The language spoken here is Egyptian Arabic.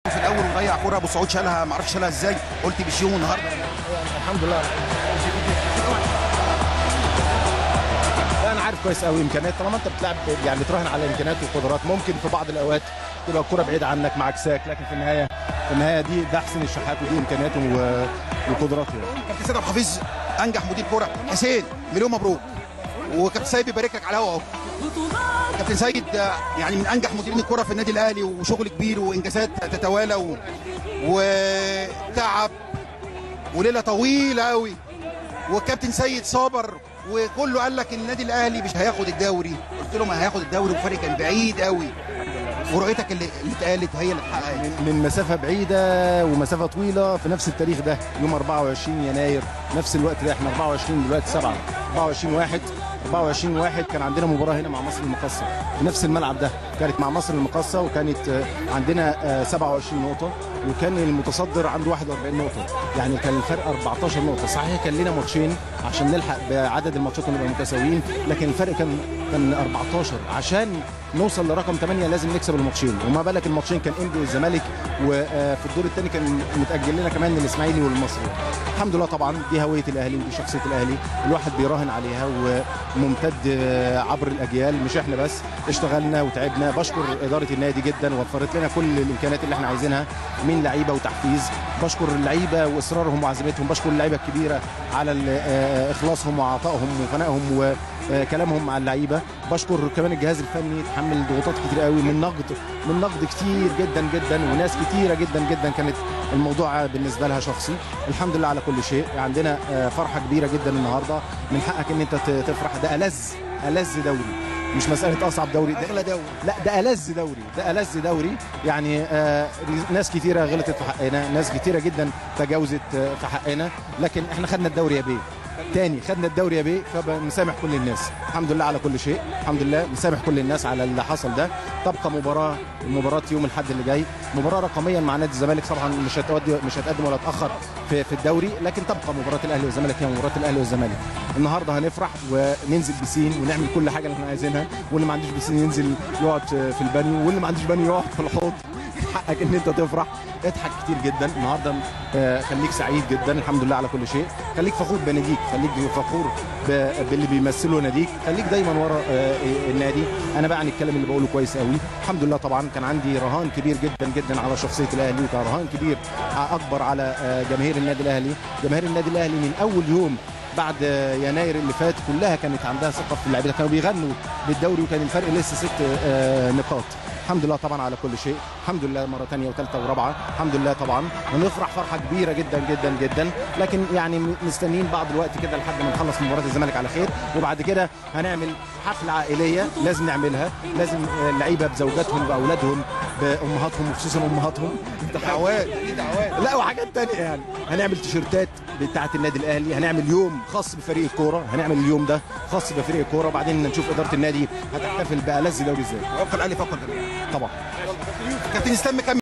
في الاول وضيع كوره ابو سعود شالها ما اعرفش شالها ازاي قلت بيشيو النهارده الحمد لله لا انا عارف كويس قوي امكانيات طالما انت بتلعب يعني بتراهن على امكانيات وقدرات ممكن في بعض الاوقات تبقى الكره بعيده عنك معاك ساك لكن في النهايه في النهايه دي ده حسين الشحات ودي امكانياته و- وقدراته يعني كابتن سيد عبد الحفيظ انجح مدير كوره حسين مليون مبروك وكابتن سيد بيبارك لك على الهوا اهو كابتن سيد آه، يعني من انجح مديرين الكوره في النادي الاهلي وشغل كبير وانجازات تتوالى و... وتعب وليله طويله قوي وكابتن سيد صابر وكله قال لك النادي الاهلي مش هياخد الدوري قلت له ما هياخد الدوري وفرق كان بعيد قوي ورؤيتك اللي اللي اتقالت هي اللي اتحققت من مسافه بعيده ومسافه طويله في نفس التاريخ ده يوم 24 يناير نفس الوقت ده احنا 24 دلوقتي 7 24 واحد 24 واحد كان عندنا مباراه هنا مع مصر المقاصه في نفس الملعب ده كانت مع مصر المقاصه وكانت آه، عندنا آه، 27 نقطه وكان المتصدر عنده 41 نقطه يعني كان الفرق 14 نقطه صحيح كان لنا ماتشين عشان نلحق بعدد الماتشات ونبقى متساويين لكن الفرق كان كان 14 عشان نوصل لرقم 8 لازم نكسب الماتشين وما بالك الماتشين كان انبي والزمالك وفي الدور الثاني كان متاجل لنا كمان الاسماعيلي والمصري الحمد لله طبعا دي هويه الاهلي ودي شخصيه الاهلي الواحد بيراهن عليها وممتد آه، عبر الاجيال مش احنا بس اشتغلنا وتعبنا بشكر اداره النادي جدا وفرت لنا كل الامكانيات اللي احنا عايزينها من لعيبه وتحفيز بشكر اللعيبه واصرارهم وعزيمتهم بشكر اللعيبه الكبيره على ال- آه، اخلاصهم وعطائهم وفنائهم وكلامهم مع اللعيبه بشكر كمان الجهاز الفني تحمل ضغوطات كتير قوي من نقد من نقد كتير جدا جدا وناس كتيره جدا جدا كانت الموضوع بالنسبه لها شخصي الحمد لله على كل شيء عندنا آه، فرحه كبيره جدا النهارده من حقك ان انت ت- تفرح ده ألذ ألذ دوري مش مساله اصعب دوري ده اغلى دوري لا ده ألذ دوري ده ألذ دوري يعني آه ناس كتيرة غلطت في حقنا ناس كتيرة جدا تجاوزت آه في حقنا لكن احنا خدنا الدوري يا بيه تاني خدنا الدوري يا بيه فمسامح كل الناس الحمد لله على كل شيء الحمد لله مسامح كل الناس على اللي حصل ده تبقى مباراة مباراة يوم الأحد اللي جاي مباراة رقميا مع نادي الزمالك طبعا مش هتودي مش هتقدم ولا تأخر في, في الدوري لكن تبقى مباراة الأهلي والزمالك هي مباراة الأهلي والزمالك النهارده هنفرح وننزل بسين ونعمل كل حاجة اللي احنا عايزينها واللي ما عندوش بسين ينزل يقعد في البانيو واللي ما عندوش بانيو يقعد في الحوض حقك ان انت تفرح اضحك كتير جدا النهارده آه، خليك سعيد جدا الحمد لله على كل شيء خليك فخور بناديك خليك فخور ب- باللي بيمثله ناديك خليك دايما ورا آه، النادي انا بعني الكلام اللي بقوله كويس قوي الحمد لله طبعا كان عندي رهان كبير جدا جدا على شخصيه الاهلي وكان رهان كبير اكبر على آه، جماهير النادي الاهلي جماهير النادي الاهلي من اول يوم بعد آه، يناير اللي فات كلها كانت عندها ثقه في اللعيبه كانوا بيغنوا بالدوري وكان الفرق لسه ست آه، نقاط الحمد لله طبعا على كل شيء الحمد لله مره ثانيه وثالثه ورابعه الحمد لله طبعا ونفرح فرحه كبيره جدا جدا جدا لكن يعني مستنيين بعض الوقت كده لحد ما نخلص مباراه الزمالك على خير وبعد كده هنعمل حفله عائليه لازم نعملها لازم آه، اللعيبه بزوجاتهم باولادهم بامهاتهم وخصوصا امهاتهم دعوات دي دعوات لا وحاجات تانية يعني هنعمل تيشيرتات بتاعه النادي الاهلي هنعمل يوم خاص بفريق الكوره هنعمل اليوم ده خاص بفريق الكوره وبعدين نشوف اداره النادي هتحتفل بألذ دوري ازاي وفق الاهلي فقط طبعا كابتن اسلام مكمل